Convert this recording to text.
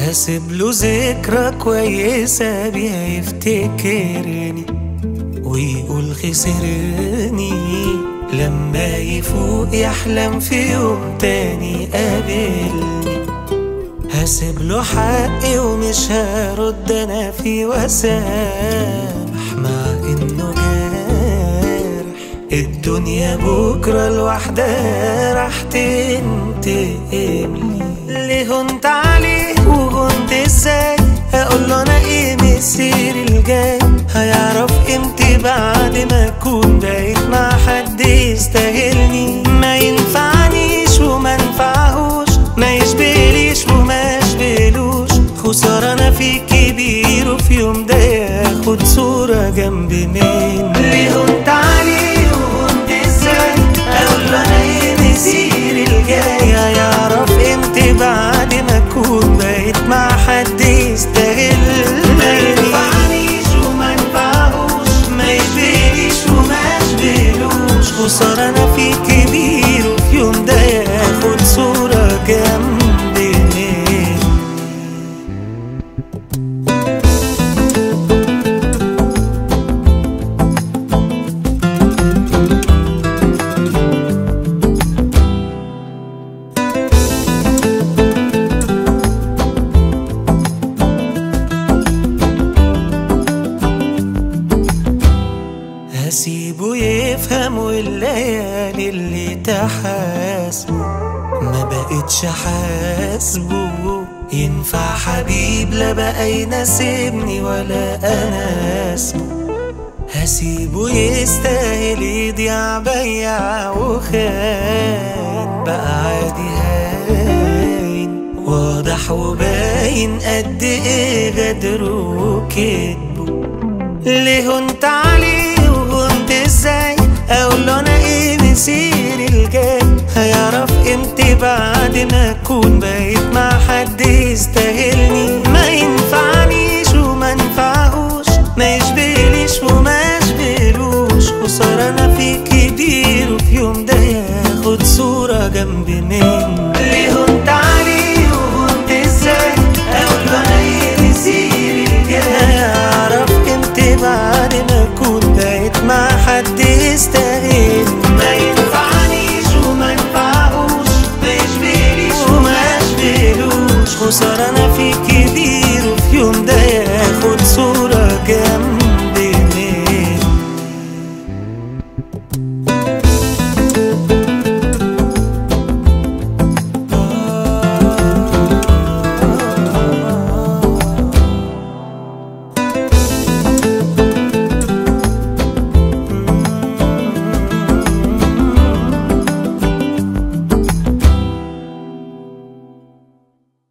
هسيب له ذكرى كويسة بيها يفتكرني ويقول خسرني لما يفوق يحلم في يوم تاني قابلني هسيب له حقي ومش هرد انا في وسامح مع انه جارح الدنيا بكرة لوحدها راح تنتقم لي ليه هنت عليه وهنت ازاي اقول له انا ايه مسيري الجاي هيعرف قيمتي بعد ما اكون بقيت مع حد يستاهلني ما ينفعنيش وما ينفعهوش ما يشبهليش وما يشبهلوش خسارة انا في كبير وفي يوم ده ياخد صورة جنب مني ليه هنت عليه وهنت ازاي اقول له انا ايه مسيري الجاي هيعرف قيمتي بعد ما اكون بقيت مع حد يستاهل ما ينفعنيش وما ينفعهوش ما يشبهليش وما يشبهلوش خسارة انا في كبير وفي يوم ده ياخد صورة جنب مني هسيبه يفهم والليالي اللي تحاسبه ما بقتش حاسبه ينفع حبيب لا بقى يناسبني ولا انا اسمه هسيبه يستاهل يضيع بيع وخاين بقى عادي هاين واضح وباين قد ايه غدره وكدبه ليه هنت عليه وهنت ازاي اقول له انا ايه مسيري الجاي هيعرف قيمتي بعد ما اكون بقيت مع حد يستاهلني ما ينفعنيش وما ينفعهوش ما يشبهليش وما يشبهلوش خسارة انا في كبير وفي يوم ده ياخد صورة جنب مني ليه هنت عليه وهنت ازاي اقول له انا ايه مسيري الجاي هيعرف قيمتي بعد ما اكون بقيت مع حد يستاهل ما ينفعنيش وما ينفعهوش ما يشبهليش وما يشبهلوش خسارة انا